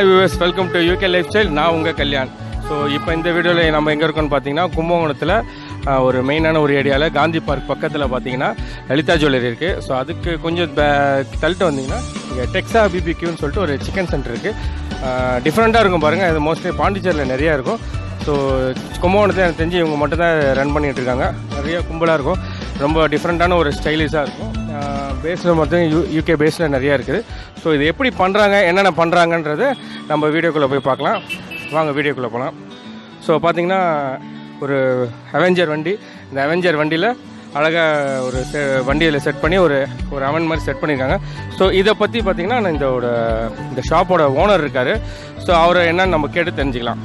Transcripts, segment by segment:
Hi viewers welcome to UK lifestyle நான் உங்கள் Kalyan so இப்போ இந்த வீடியோவில் நம்ம எங்கே இருக்கோம்னு பார்த்தீங்கன்னா கும்பகோணத்தில் ஆஹ், ஒரு மெயினான ஒரு ஏரியாவில் காந்தி பார்க் பக்கத்தில் பார்த்தீங்கன்னா லலிதா ஜுவல்லரி இருக்குது ஸோ அதுக்கு கொஞ்சம் பே- தள்ளிட்டு வந்தீங்கன்னா இங்கே டெக்ஸா பிபிக்யூன்னு சொல்லிட்டு ஒரு சிக்கன் சென்டர் இருக்குது டிஃப்ரெண்ட்டாக இருக்கும் பாருங்கள் இது மோஸ்ட்லி பாண்டிச்சேரியில் நிறையா இருக்கும் ஸோ கும்பகோணத்தில் எனக்கு தெரிஞ்சு இவங்க மட்டும் தான் ரன் பண்ணிட்டு இருக்காங்க நிறைய கும்பலாக இருக்கும் ரொம்ப டிஃப்ரெண்ட்டான ஒரு ஸ்டைலிஷாக இருக்கும் பேஸில் மட்டும் யூ யூகே பேஸில் நிறையா இருக்குது ஸோ இது எப்படி பண்ணுறாங்க என்னென்ன பண்ணுறாங்கன்றது நம்ம வீடியோக்குள்ளே போய் பார்க்கலாம் வாங்க வீடியோக்குள்ளே போகலாம் ஸோ பார்த்தீங்கன்னா ஒரு அவெஞ்சர் வண்டி இந்த அவெஞ்சர் வண்டியில் அழகாக ஒரு செ- வண்டியில் செட் பண்ணி ஒரு ஒரு அவன் மாதிரி செட் பண்ணியிருக்காங்க ஸோ இதை பற்றி பார்த்தீங்கன்னா நான் இதோட இந்த ஷாப்போட ஓனர் இருக்கார் ஸோ அவரை என்னன்னு நம்ம கேட்டு தெரிஞ்சுக்கலாம்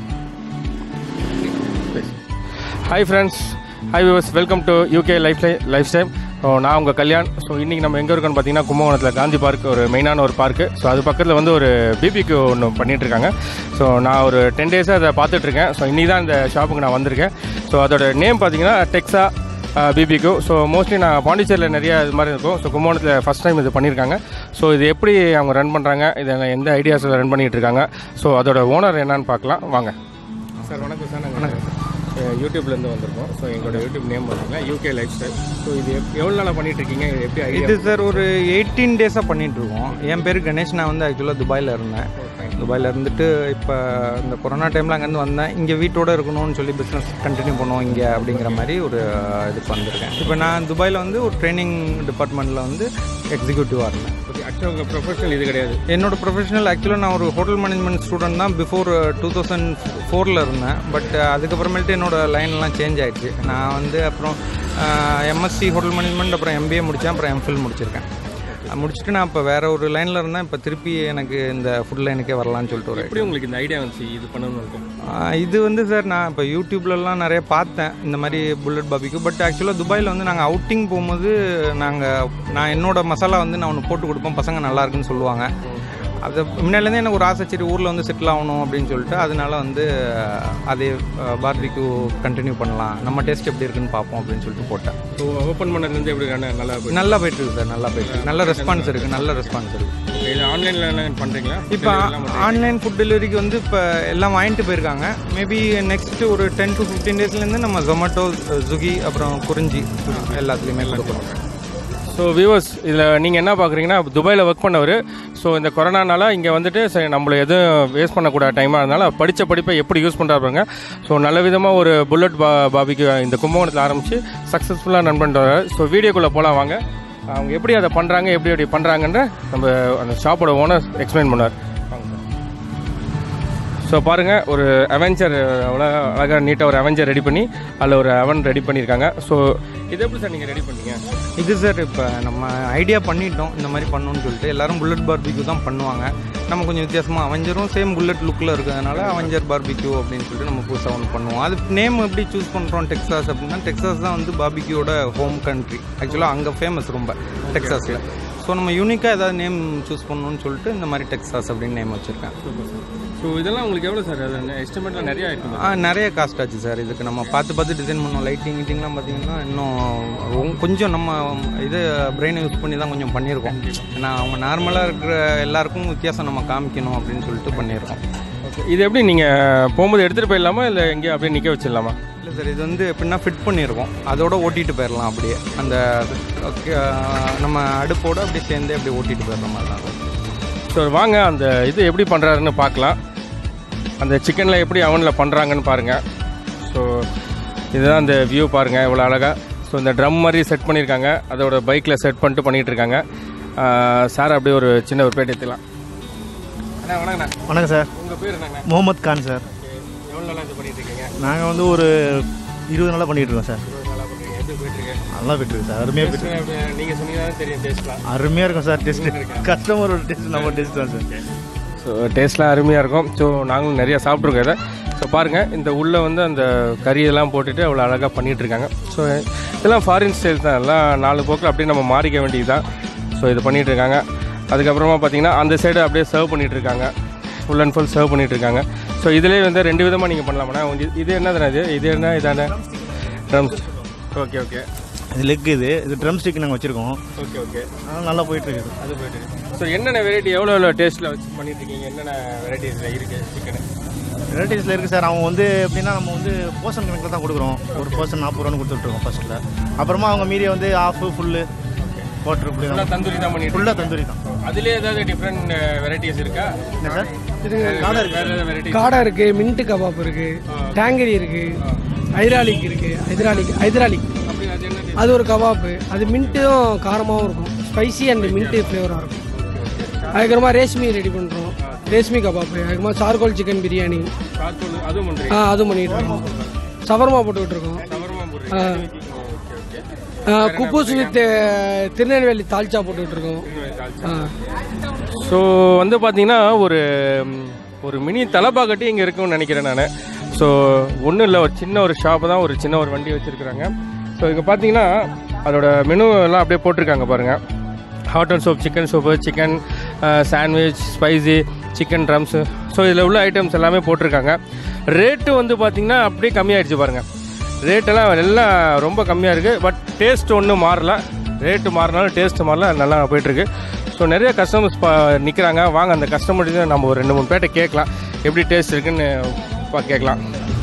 hi friends hi viewers welcome to UK life lifestyle so நான் உங்கள் கல்யாண் ஸோ இன்றைக்கி நம்ம எங்கே இருக்கோம்னு பார்த்தீங்கன்னா கும்பகோணத்தில் காந்தி பார்க் ஒரு மெயினான ஒரு பார்க்கு ஸோ அது பக்கத்தில் வந்து ஒரு பிபிக்கு ஒன்று பண்ணிகிட்ருக்காங்க ஸோ நான் ஒரு டென் டேஸாக அதை பார்த்துட்ருக்கேன் ஸோ இன்றைக்கி தான் இந்த ஷாப்புக்கு நான் வந்திருக்கேன் ஸோ அதோட நேம் பார்த்தீங்கன்னா டெக்ஸா பிபிக்கு ஸோ மோஸ்ட்லி நான் பாண்டிச்சேரியில் நிறைய இது மாதிரி இருக்கும் ஸோ கும்பகோணத்தில் ஃபஸ்ட் டைம் இது பண்ணியிருக்காங்க ஸோ இது எப்படி அவங்க ரன் பண்ணுறாங்க இதை எந்த ஐடியாஸில் ரன் பண்ணிகிட்டு இருக்காங்க ஸோ அதோட ஓனர் என்னன்னு பார்க்கலாம் வாங்க சார் வணக்கம் சார் நாங்கள் யூடியூப்லேருந்து வந்திருக்கோம் ஸோ எங்களோட யூடியூப் நேம் பார்த்தீங்கன்னா யூகே லைஃப் ஸ்டைல் ஸோ இது எப்- எவ்வளோ நாளாக பண்ணிட்டு இருக்கீங்க இது எப்படி ஐடியா இது சார் ஒரு எயிட்டீன் டேஸாக பண்ணிட்டு இருக்கோம் என் பேர் கணேஷ் நான் வந்து ஆக்சுவலாக துபாயில் இருந்தேன் துபாயில் இருந்துட்டு இப்போ இந்த கொரோனா டைமில் அங்கேருந்து வந்தேன் இங்கே வீட்டோட இருக்கணும்னு சொல்லி பிஸ்னஸ் கண்டினியூ பண்ணுவோம் இங்கே அப்படிங்கிற மாதிரி ஒரு இதுக்கு வந்திருக்கேன் இப்போ நான் துபாயில் வந்து ஒரு ட்ரைனிங் டிபார்ட்மெண்ட்டில் வந்து எக்ஸிக்யூட்டிவாக இருந்தேன் ஓகே ஆக்சுவலாக உங்கள் ப்ரொஃபஷனல் இது கிடையாது என்னோட ப்ரொஃபஷனல் ஆக்சுவலாக நான் ஒரு ஹோட்டல் மேனேஜ்மெண்ட் ஸ்டூடெண்ட் தான் பிஃபோர் டூ தௌசண்ட் ஃபோரில் இருந்தேன் பட் அதுக்கப்புறமேட்டு என்னோட லைன்லாம் சேஞ்ச் ஆயிடுச்சு நான் வந்து அப்புறம் எம்எஸ்சி ஹோட்டல் மேனேஜ்மெண்ட் அப்புறம் எம்பிஏ முடித்தேன் அப்புறம் எம்ஃபில் முடிச்சிருக்கேன் அஹ் முடிச்சுட்டு நான் இப்போ வேற ஒரு லைனில் இருந்தேன் இப்போ திருப்பி எனக்கு இந்த ஃபுட் லைனுக்கே வரலான்னு சொல்லிட்டு ஒரு எப்படி உங்களுக்கு இந்த ஐடியா வந்துச்சு இது பண்ணணும்னு இருக்கும் ஆஹ் இது வந்து சார் நான் இப்போ யூடியூப்லலாம் நிறைய பார்த்தேன் இந்த மாதிரி புல்லட் பாபிக்கு பட் ஆக்சுவலாக துபாயில் வந்து நாங்கள் அவுட்டிங் போகும்போது நாங்கள் நான் என்னோட மசாலா வந்து நான் ஒன்று போட்டு கொடுப்பேன் பசங்க நல்லா இருக்குன்னு சொல்லுவாங்க அது முன்னாடிலேருந்தே எனக்கு ஒரு ஆசை சரி ஊரில் வந்து செட்டில் ஆகணும் அப்படின்னு சொல்லிட்டு அதனால வந்து அதே பார்பிக்யூ கண்டினியூ பண்ணலாம் நம்ம டேஸ்ட் எப்படி இருக்குன்னு பார்ப்போம் அப்படின்னு சொல்லிட்டு போட்டேன் ஸோ ஓப்பன் பண்ணதுலேருந்து எப்படி நல்லா நல்லா போயிட்டு நல்லா போயிட்டு இருக்கு சார் நல்லா போயிட்டு இருக்கு நல்ல ரெஸ்பான்ஸ் இருக்குது நல்ல ரெஸ்பான்ஸ் இருக்குது Okay, இது ஆன்லைனில் என்ன பண்ணுறீங்களா இப்போ ஆன்லைன் ஃபுட் டெலிவரிக்கு வந்து இப்போ எல்லாம் வாங்கிட்டு போயிருக்காங்க மேபி நெக்ஸ்ட் ஒரு டென் டு ஃபிஃப்டீன் டேஸ்லேருந்து நம்ம ஜொமேட்டோ ஸ்விக்கி அப்புறம் குறிஞ்சி எல்லாத்துலேயுமே கொடுக்குறோம் ஸோ வியூவர்ஸ் இதில் நீங்கள் என்ன பார்க்குறீங்கன்னா துபாயில் ஒர்க் பண்ணவர் ஸோ இந்த கொரோனானால இங்கே வந்துட்டு சரி நம்மளை எதுவும் வேஸ்ட் பண்ணக்கூடாத டைமாக இருந்தாலும் படித்த படிப்பை எப்படி யூஸ் பண்ணுறாங்க ஸோ நல்ல விதமாக ஒரு புல்லட் பா பாபிக்கு இந்த கும்பகோணத்தில் ஆரம்பித்து சக்ஸஸ்ஃபுல்லாக ரன் பண்ணிட்டு வர்றாரு ஸோ வீடியோக்குள்ளே போகலாம் வாங்க அவங்க எப்படி அதை பண்ணுறாங்க எப்படி எப்படி பண்ணுறாங்கன்ற நம்ம அந்த ஷாப்போட ஓனர் எக்ஸ்பிளைன் பண்ணுவார் ஸோ பாருங்கள் ஒரு அவெஞ்சர் அவ்வளோ அழகாக நீட்டாக ஒரு அவெஞ்சர் ரெடி பண்ணி அதில் ஒரு அவன் ரெடி பண்ணியிருக்காங்க ஸோ இது எப்படி சார் நீங்கள் ரெடி பண்ணீங்க இது சார் இப்போ நம்ம ஐடியா பண்ணிட்டோம் இந்த மாதிரி பண்ணணும்னு சொல்லிட்டு எல்லாரும் புல்லட் பார்பிக்யூ தான் பண்ணுவாங்க நம்ம கொஞ்சம் வித்தியாசமாக அவெஞ்சரும் சேம் புல்லட் லுக்கில் இருக்கிறதுனால அவெஞ்சர் பார்பிக்யூ அப்படின்னு சொல்லிட்டு நம்ம புதுசாக ஒன்று பண்ணுவோம் அது நேம் எப்படி சூஸ் பண்ணுறோம் டெக்ஸாஸ் அப்படின்னா டெக்ஸாஸ் தான் வந்து பார்பிக்யூவோட ஹோம் கண்ட்ரி ஆக்சுவலாக அங்கே ஃபேமஸ் ரொம்ப டெக்ஸாஸில் ஸோ நம்ம யூனிக்காக ஏதாவது நேம் சூஸ் பண்ணணும்னு சொல்லிட்டு இந்த மாதிரி டெக்ஸாஸ் அப்படின்னு நேம் வச்சுருக்கேன் ஸோ இதெல்லாம் உங்களுக்கு எவ்வளோ சார் அது எஸ்டிமேட்டில் நிறைய இருக்குமா ஆ நிறைய காஸ்ட் ஆச்சு சார் இதுக்கு நம்ம பார்த்து பார்த்து டிசைன் பண்ணோம் லைட்டிங் கிட்டிங்லாம் பார்த்தீங்கன்னா இன்னும் ரொ- கொஞ்சம் நம்ம இது பிரெயினை யூஸ் பண்ணி தான் கொஞ்சம் பண்ணியிருக்கோம் ஏன்னா அவங்க நார்மலாக இருக்கிற எல்லாருக்கும் வித்தியாசம் நம்ம காமிக்கணும் அப்படின்னு சொல்லிட்டு பண்ணியிருக்கோம் ஓகே இது எப்படி நீங்கள் போகும்போது எடுத்துகிட்டு போயிடலாமா இல்லை எங்கேயும் அப்படியே நிற்க வச்சிடலாமா இல்லை சார் இது வந்து எப்படின்னா ஃபிட் பண்ணியிருக்கோம் அதோட ஓட்டிட்டு போயிடலாம் அப்படியே அந்த ஓகே, நம்ம அடுப்போட அப்படியே சேர்ந்து அப்படியே ஓட்டிட்டு போயிடுற மாதிரி தான் இருக்கும் ஸோ வாங்க அந்த இது எப்படி பண்ணுறாருன்னு பார்க்கலாம் அந்த சிக்கனில் எப்படி அவனில் பண்ணுறாங்கன்னு பாருங்கள் ஸோ இதுதான் அந்த வியூ பாருங்கள் இவ்வளோ அழகாக ஸோ இந்த ட்ரம் மாதிரி செட் பண்ணியிருக்காங்க அதோட பைக்கில் செட் பண்ணிட்டு பண்ணிகிட்டு இருக்காங்க சார் அப்படியே ஒரு சின்ன ஒரு பேட்டி எடுத்துக்கலாம் அண்ணா வணக்கண்ணா வணக்கம் சார் உங்கள் பேர் என்னண்ணா முகமது கான் சார் எவ்வளோ நாளாக இது பண்ணிட்டு இருக்கீங்க நாங்கள் வந்து ஒரு இருபது நாளாக பண்ணிகிட்டு இருக்கோம் சார் இருபது நாளாக பண்ணுறீங்க எப்படி போயிட்டுருக்கு நல்லா போயிட்டுருக்கு சார் அருமையாக போயிட்டு நீங்கள் சொன்னீங்கன்னா தெரியும் டேஸ்ட்லாம் அருமையாக இருக்கும் சார் டெஸ்ட்டு கஸ்டமரோட டெஸ்ட் நம்ம டெஸ்ட் தான் சார் ஸோ டேஸ்ட்லாம் அருமையாக இருக்கும் ஸோ நாங்களும் நிறைய சாப்பிட்ருக்கோம் இதை ஸோ பாருங்கள் இந்த உள்ளே வந்து அந்த கறியெல்லாம் போட்டுட்டு அவ்வளோ அழகாக பண்ணிகிட்டு இருக்காங்க ஸோ இதெல்லாம் ஃபாரின் ஸ்டைல் தான் எல்லாம் நாலு போக்கில் அப்படியே நம்ம மாறிக்க வேண்டியது தான் ஸோ இது பண்ணிகிட்டு இருக்காங்க அதுக்கப்புறமா பார்த்தீங்கன்னா அந்த சைடு அப்படியே சர்வ் பண்ணிகிட்டு இருக்காங்க ஃபுல் அண்ட் ஃபுல் சர்வ் பண்ணிகிட்டு இருக்காங்க ஸோ இதுலேயே வந்து ரெண்டு விதமாக நீங்கள் பண்ணலாமாண்ணா இது இது என்னதுண்ணா இது இது என்ன இதானே ட்ரம்ஸ் ஓகே ஓகே இது லெக் இது இது ட்ரம் ஸ்டிக் நாங்கள் வச்சுருக்கோம் ஓகே ஓகே அதனால் நல்லா போயிட்டு இருக்குது அது போயிட்டு ஸோ என்னென்ன வெரைட்டி எவ்வளோ எவ்வளோ டேஸ்ட்டில் வச்சு பண்ணிட்டு இருக்கீங்க என்னென்ன வெரைட்டிஸில் இருக்குது சிக்கனு வெரைட்டிஸில் இருக்குது சார் அவங்க வந்து எப்படின்னா நம்ம வந்து போர்ஷன் கணக்கில் தான் கொடுக்குறோம் ஒரு பர்சன் நாற்பது ரூபான்னு கொடுத்துட்ருக்கோம் ஃபர்ஸ்ட்டில் அப்புறமா அவங்க மீறிய வந்து ஆஃபு ஃபுல்லு குவார்ட்ரு இப்படி ஃபுல்லாக தான் தந்தூரி தான் பண்ணிட்டு ஃபுல்லாக தந்தூரி தான் அதுலேயே ஏதாவது டிஃப்ரெண்ட் வெரைட்டிஸ் இருக்கா என்ன சார் வேறு ஏதாவது வெரைட்டி காடை இருக்கு மின்ட் கபாப் இருக்கு டேங்கரி இருக்கு ஹைதராலிக் இருக்கு ஹைதராலிக் ஹைதராலிக் அப்படி அது என்ன அது ஒரு கபாப்பு அது மின்ட்டும் காரமாகவும் இருக்கும் ஸ்பைசி அண்ட் மின்ட்டு ஃப்ளேவராக இருக்கும் அதுக்கப்புறமா ரேஷ்மி ரெடி பண்ணுறோம் ரேஷ்மி கபாப்பு அதுக்கப்புறமா சார்கோல் சிக்கன் பிரியாணி சாத்தூள் அதுவும் பண்ணுறீங்க ஆ அதுவும் பண்ணிட்டு இருக்கோம் சவர்மா போட்டுக்கிட்டு இருக்கோம் சவர்மா போடுறீங்க ஆ. ஓகே ஓகே ஆ, குப்பூஸ் வித் திருநெல்வேலி தால்ச்சா போட்டுக்கிட்டு இருக்கோம் ஆ ஸோ வந்து பார்த்தீங்கன்னா ஒரு ம், ஒரு மினி தலப்பாக்கட்டி இங்கே இருக்குன்னு நினைக்கிறேன் நான் ஸோ ஒன்றும் இல்லை ஒரு சின்ன ஒரு ஷாப்பு தான் ஒரு சின்ன ஒரு வண்டி வச்சுருக்குறாங்க ஸோ இங்கே பார்த்தீங்கன்னா அதோட மெனு எல்லாம் அப்படியே போட்டிருக்காங்க பாருங்கள் hot and sour chicken soup chicken sandwich spicy chicken drums so இதில் உள்ள ஐட்டம்ஸ் எல்லாமே போட்டிருக்காங்க ரேட்டு வந்து பார்த்திங்கன்னா அப்படியே கம்மியாயிடுச்சு பாருங்கள் ரேட்டெல்லாம் எல்லாம் ரொம்ப கம்மியாக இருக்குது பட் டேஸ்ட் ஒன்றும் மாறல ரேட்டு மாறினாலும் டேஸ்ட் மாறல நல்லா போயிட்டுருக்கு ஸோ நிறைய கஸ்டமர்ஸ் பா நிற்கிறாங்க வாங்க அந்த கஸ்டமர்கிட்ட நம்ம ஒரு ரெண்டு மூணு பேர்ட்ட கேட்கலாம் எப்படி டேஸ்ட் இருக்குன்னு பா கேட்கலாம்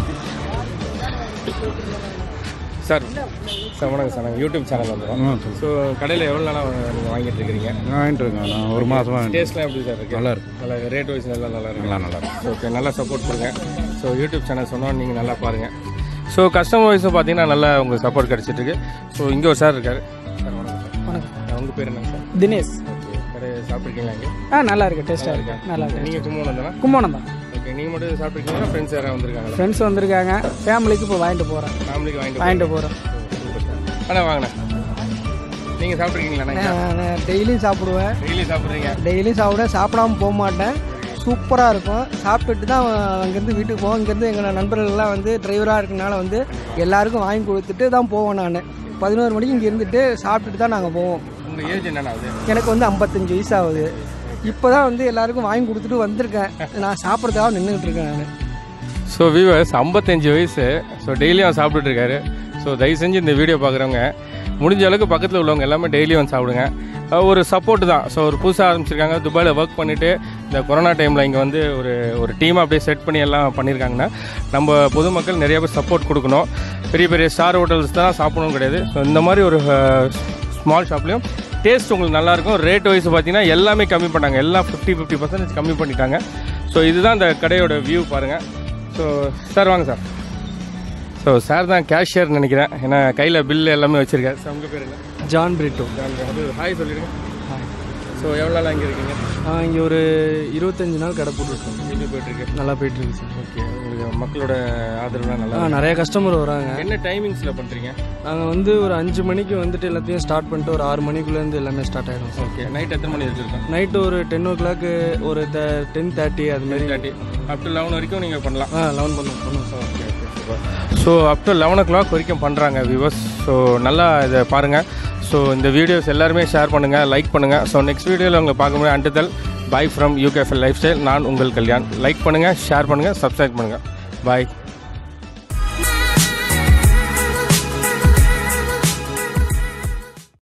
சார் சார் வணக்கம் சார் நாங்கள் யூடியூப் சேனல் வந்துடும் ஸோ கடையில் எவ்வளோ நாளாக நீங்கள் வாங்கிட்டு இருக்கிறீங்க வாங்கிட்டு இருக்கேன் நான் ஒரு மாதமாக டேஸ்ட்லாம் எப்படி சார் இருக்கு நல்லா இருக்கு. நல்லா ரேட் வைஸ் நல்லா நல்லா இருக்கு நல்லா நல்லா இருக்கு. ஓகே நல்லா சப்போர்ட் கொடுங்க ஸோ யூடியூப் சேனல் சொன்னோம் நீங்கள் நல்லா பாருங்கள் ஸோ கஸ்டமர் வைஸும் பார்த்தீங்கன்னா நல்லா உங்களுக்கு சப்போர்ட் கிடச்சிட்டு இருக்கு ஸோ இங்கே ஒரு சார் இருக்காரு சார் வணக்கம் சார் வணக்கம் உங்கள் பேர் என்னங்க சார் தினேஷ் ஓகே கடை சாப்பிட்ருக்கீங்களா இங்கே ஆ நல்லா இருக்கு டேஸ்ட்டாக இருக்கு நல்லா இருக்கு நீங்கள் கும்பகோணம் தானே கும்போணம் தான் ஓகே நீங்கள் மட்டும் சாப்பிட்ருக்கீங்களா ஃப்ரெண்ட்ஸ் யாராவது வந்திருக்காங்களா ஃப்ரெண்ட்ஸ் வந்திருக்காங்க ஃபேமிலிக்கு இப்போ வாங்கிட்டு போகிறேன் ஃபேமிலிக்கு வாங்கிட்டு வாங்கிட்டு போகிறேன் அண்ணா வாங்கண்ணா நீங்கள் சாப்பிட்ருக்கீங்களா நான் டெய்லியும் சாப்பிடுவேன் டெய்லி சாப்பிட்றீங்க டெய்லியும் சாப்பிடுவேன் சாப்பிடாம போக மாட்டேன் சூப்பராக இருக்கும் சாப்பிட்டுட்டு தான் அங்கேருந்து வீட்டுக்கு போவோம் இங்கேருந்து எங்கள் நண்பர்கள்லாம் வந்து டிரைவராக இருக்கனால வந்து எல்லாருக்கும் வாங்கி கொடுத்துட்டு தான் போவோம் நான் பதினோரு மணிக்கு இங்கே இருந்துட்டு சாப்பிட்டுட்டு தான் நாங்கள் போவோம் உங்கள் ஏஜ் என்னண்ணா அது எனக்கு வந்து ஐம்பத்தஞ்சு வயசு ஆகுது இப்போ தான் வந்து எல்லாருக்கும் வாங்கி கொடுத்துட்டு வந்திருக்கேன் நான் சாப்பிட்றதுக்காக நின்றுக்கிட்டு இருக்கேன் நான் ஸோ வியூவர்ஸ் ஐம்பத்தஞ்சு வயசு ஸோ டெய்லியும் அவன் சாப்பிட்டுட்டு இருக்காரு ஸோ தயவு செஞ்சு இந்த வீடியோ பார்க்குறவங்க முடிஞ்ச அளவுக்கு பக்கத்தில் உள்ளவங்க எல்லாமே டெய்லியும் வந்து சாப்பிடுங்க அஹ் ஒரு சப்போர்ட் தான் ஸோ ஒரு புதுசாக ஆரம்பிச்சிருக்காங்க துபாயில் ஒர்க் பண்ணிவிட்டு இந்த கொரோனா டைமில் இங்கே வந்து ஒரு ஒரு டீம் அப்படியே செட் பண்ணி எல்லாம் பண்ணியிருக்காங்கன்னா நம்ம பொதுமக்கள் நிறைய பேர் சப்போர்ட் கொடுக்கணும் பெரிய பெரிய ஸ்டார் ஹோட்டல்ஸ் தான் சாப்பிடணும் கிடையாது ஸோ இந்த மாதிரி ஒரு ஸ்மால் ஷாப்லேயும் டேஸ்ட் உங்களுக்கு நல்லாயிருக்கும் ரேட் வைஸ் பார்த்தீங்கன்னா எல்லாமே கம்மி பண்ணாங்க எல்லாம் ஃபிஃப்டி ஃபிஃப்டி பர்சன்டேஜ் கம்மி பண்ணிட்டாங்க ஸோ இதுதான் இந்த கடையோட வியூ பாருங்கள் ஸோ சார் வாங்க சார் ஸோ சார் தான் கேஷியர் நினைக்கிறேன் ஏன்னா கையில் பில் எல்லாமே வச்சுருக்காரு சார் உங்கள் பேர் என்ன ஜான் பிரிட்டோ அது ஹாய் சொல்லிடுங்க ஸோ எவ்வளோ நாள் இங்கே இருக்கீங்க இங்கே ஒரு இருபத்தஞ்சு நாள் கடை போட்டுருக்கோம் எப்படி போயிட்டுருக்கு நல்லா போயிட்டு இருக்கு சார் ஓகே உங்களுக்கு மக்களோட ஆதரவுலாம் நல்லா ஆ நிறைய கஸ்டமர் வராங்க என்ன டைமிங்ஸில் பண்ணுறீங்க நாங்கள் வந்து ஒரு அஞ்சு மணிக்கு வந்துட்டு எல்லாத்தையும் ஸ்டார்ட் பண்ணிட்டு ஒரு ஆறு மணிக்குள்ளேருந்து எல்லாமே ஸ்டார்ட் ஆகிடும் சார் ஓகே நைட் எத்தனை மணி வச்சுருக்கோம் நைட்டு ஒரு டென் ஓ கிளாக்கு ஒரு டென் தேர்ட்டி அது மாதிரி தேர்ட்டி அப் டு லெவன் வரைக்கும் நீங்கள் பண்ணலாம் ஆ லெவன் பண்ணுவோம் பண்ணுவோம் sir okay okay super so up to eleven o'clock வரைக்கும் பண்ணுறாங்க வியூவர்ஸ் ஸோ நல்லா இதை பாருங்கள் ஸோ இந்த வீடியோஸ் எல்லாருமே ஷேர் பண்ணுங்கள் லைக் பண்ணுங்கள் ஸோ நெக்ஸ்ட் வீடியோவில் உங்களை பார்க்க முடியும் அண்டுதல் bye from UKFL lifestyle நான் உங்கள் கல்யாண் லைக் பண்ணுங்கள் ஷேர் பண்ணுங்கள் சப்ஸ்கிரைப் பண்ணுங்கள் பாய்